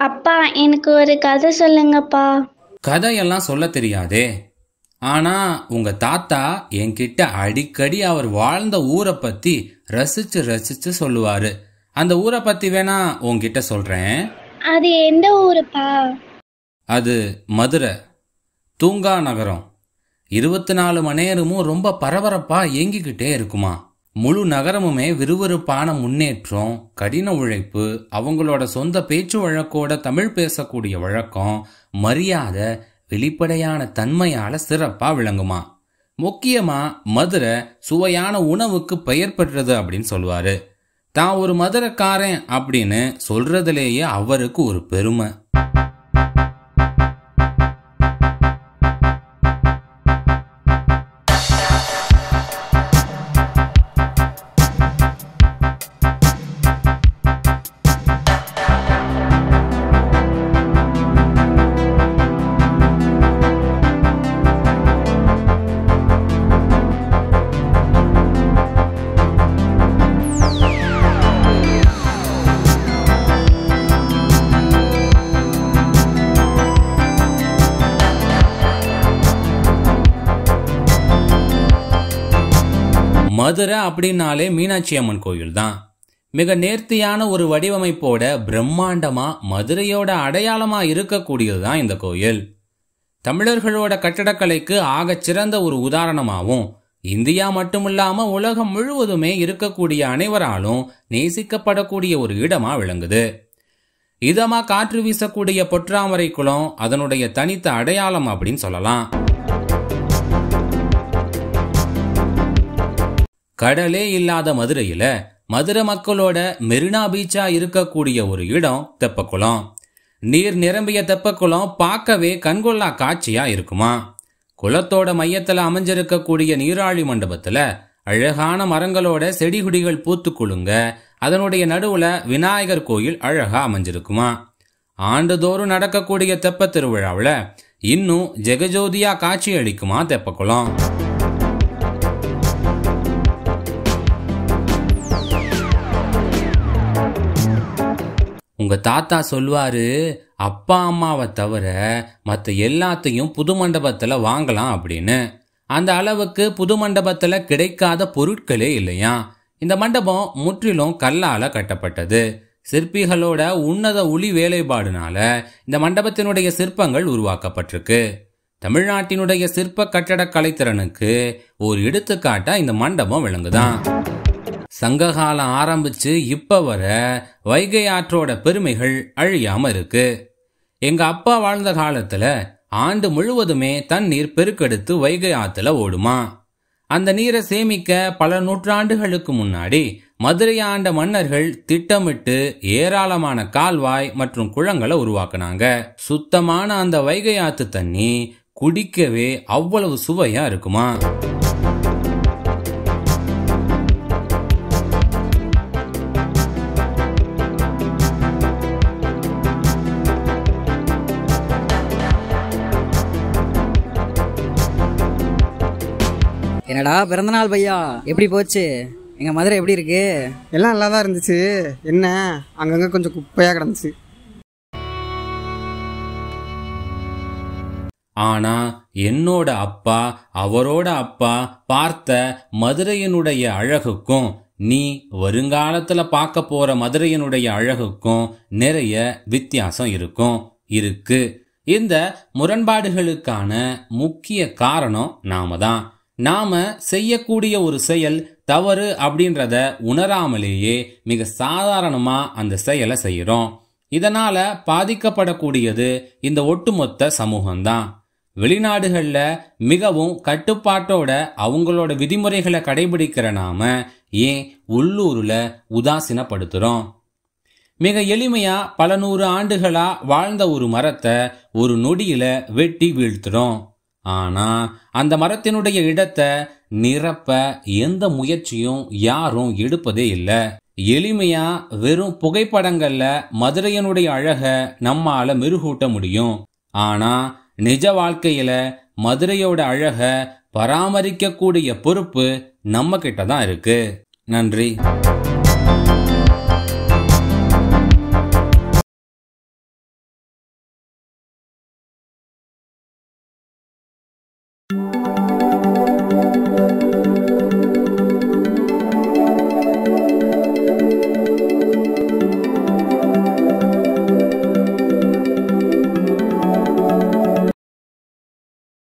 அப்பா எனக்கு ஒரு கதை சொல்லுங்கப்பா கதையெல்லாம் சொல்ல தெரியாதே ஆனா உங்க தாத்தா என்கிட்ட அடிக்கடி அவர் வாழ்ந்த ஊரை பத்தி ரசிச்சு ரசிச்சு சொல்லுவாரு அந்த ஊரை பத்தி வேணா உன்கிட்ட சொல்றேன் அது எந்த ஊருப்பா அது மதுரை தூங்கா நகரம் இருபத்தி நாலு மணி நேரமும் ரொம்ப பரபரப்பா இயங்கிக்கிட்டே இருக்குமா முழு நகரமுமே விறுவிறுப்பான முன்னேற்றம் கடின உழைப்பு அவங்களோட சொந்த பேச்சு வழக்கோட தமிழ் பேசக்கூடிய வழக்கம் மரியாதை வெளிப்படையான தன்மையால சிறப்பா விளங்குமா முக்கியமா மதுரை சுவையான உணவுக்கு பெயர் பெற்றது அப்படின்னு சொல்லுவாரு தான் ஒரு மதுரைக்காரன் அப்படின்னு சொல்றதுலேயே அவருக்கு ஒரு பெருமை மதுரை அப்படின்னாலே மீனாட்சி அம்மன் கோயில் தான் மிக நேர்த்தியான ஒரு வடிவமைப்போட பிரம்மாண்டமா மதுரையோட அடையாளமா இருக்கக்கூடியது தான் இந்த கோயில் தமிழர்களோட கட்டடக்கலைக்கு ஆகச் சிறந்த ஒரு உதாரணமாகவும் இந்தியா மட்டுமில்லாம உலகம் முழுவதுமே இருக்கக்கூடிய அனைவராலும் நேசிக்கப்படக்கூடிய ஒரு இடமா விளங்குது இதமா காற்று வீசக்கூடிய பொற்றாமரை குளம் அதனுடைய தனித்த அடையாளம் அப்படின்னு சொல்லலாம் கடலே இல்லாத மதுரையில மதுரை மக்களோட மெரினா பீச்சா இருக்கக்கூடிய ஒரு இடம் தெப்பக்குளம் நீர் நிரம்பிய தெப்பக்குளம் பார்க்கவே கண்கொள்ளா காட்சியா இருக்குமா குளத்தோட மையத்துல அமைஞ்சிருக்கக்கூடிய நீராழி மண்டபத்துல அழகான மரங்களோட செடிகுடிகள் பூத்து குலுங்க அதனுடைய நடுவுல விநாயகர் கோயில் அழகா அமைஞ்சிருக்குமா ஆண்டுதோறும் நடக்கக்கூடிய தெப்ப திருவிழாவில் இன்னும் ஜெகஜோதியா காட்சி அளிக்குமா தெப்பக்குளம் உங்க தாத்தா சொல்லுவாரு அப்பா அம்மாவை தவிர மற்ற எல்லாத்தையும் புது மண்டபத்துல வாங்கலாம் அப்படின்னு அந்த அளவுக்கு புது மண்டபத்துல கிடைக்காத பொருட்களே இல்லையா இந்த மண்டபம் முற்றிலும் கல்லால கட்டப்பட்டது சிற்பிகளோட உன்னத ஒளி வேலைப்பாடுனால இந்த மண்டபத்தினுடைய சிற்பங்கள் உருவாக்கப்பட்டிருக்கு தமிழ்நாட்டினுடைய சிற்ப கட்டடக் கலைத்திறனுக்கு ஒரு எடுத்துக்காட்டா இந்த மண்டபம் விளங்குதான் சங்ககாலம் ஆரம்பிச்சு இப்ப வர வைகை ஆற்றோட பெருமைகள் அழியாம இருக்கு எங்க அப்பா வாழ்ந்த காலத்துல ஆண்டு முழுவதுமே தண்ணீர் பெருக்கெடுத்து வைகை ஆத்துல ஓடுமா அந்த நீரை சேமிக்க பல நூற்றாண்டுகளுக்கு முன்னாடி மதுரை ஆண்ட மன்னர்கள் திட்டமிட்டு ஏராளமான கால்வாய் மற்றும் குளங்களை உருவாக்குனாங்க சுத்தமான அந்த வைகை ஆத்து தண்ணி குடிக்கவே அவ்வளவு சுவையா இருக்குமா என்னடா பிறந்தநாள் பையா எப்படி போச்சு எங்க மதுரை எப்படி இருக்கு எல்லாம் நல்லா தான் இருந்துச்சு என்ன அங்கங்கே கொஞ்சம் குப்பையாக கிடந்துச்சு ஆனா என்னோட அப்பா அவரோட அப்பா பார்த்த மதுரையினுடைய அழகுக்கும் நீ வருங்காலத்துல பார்க்க போற மதுரையினுடைய அழகுக்கும் நிறைய வித்தியாசம் இருக்கும் இருக்கு இந்த முரண்பாடுகளுக்கான முக்கிய காரணம் நாம தான் நாம செய்யக்கூடிய ஒரு செயல் தவறு அப்படின்றத உணராமலேயே மிக சாதாரணமா அந்த செயலை செய்யறோம் இதனால பாதிக்கப்படக்கூடியது இந்த ஒட்டுமொத்த சமூகம்தான் வெளிநாடுகள்ல மிகவும் கட்டுப்பாட்டோட அவங்களோட விதிமுறைகளை கடைபிடிக்கிற நாம ஏன் உள்ளூர்ல உதாசீனப்படுத்துறோம் மிக எளிமையா பல நூறு ஆண்டுகளா வாழ்ந்த ஒரு மரத்தை ஒரு நொடியில வெட்டி வீழ்த்துறோம் ஆனா அந்த மரத்தினுடைய இடத்தை நிரப்ப எந்த முயற்சியும் யாரும் எடுப்பதே இல்லை எளிமையா வெறும் புகைப்படங்கள்ல மதுரையனுடைய அழக நம்மால மெருகூட்ட முடியும் ஆனா நிஜ வாழ்க்கையில மதுரையோட அழக பராமரிக்கக்கூடிய பொறுப்பு நம்ம கிட்ட தான் இருக்கு நன்றி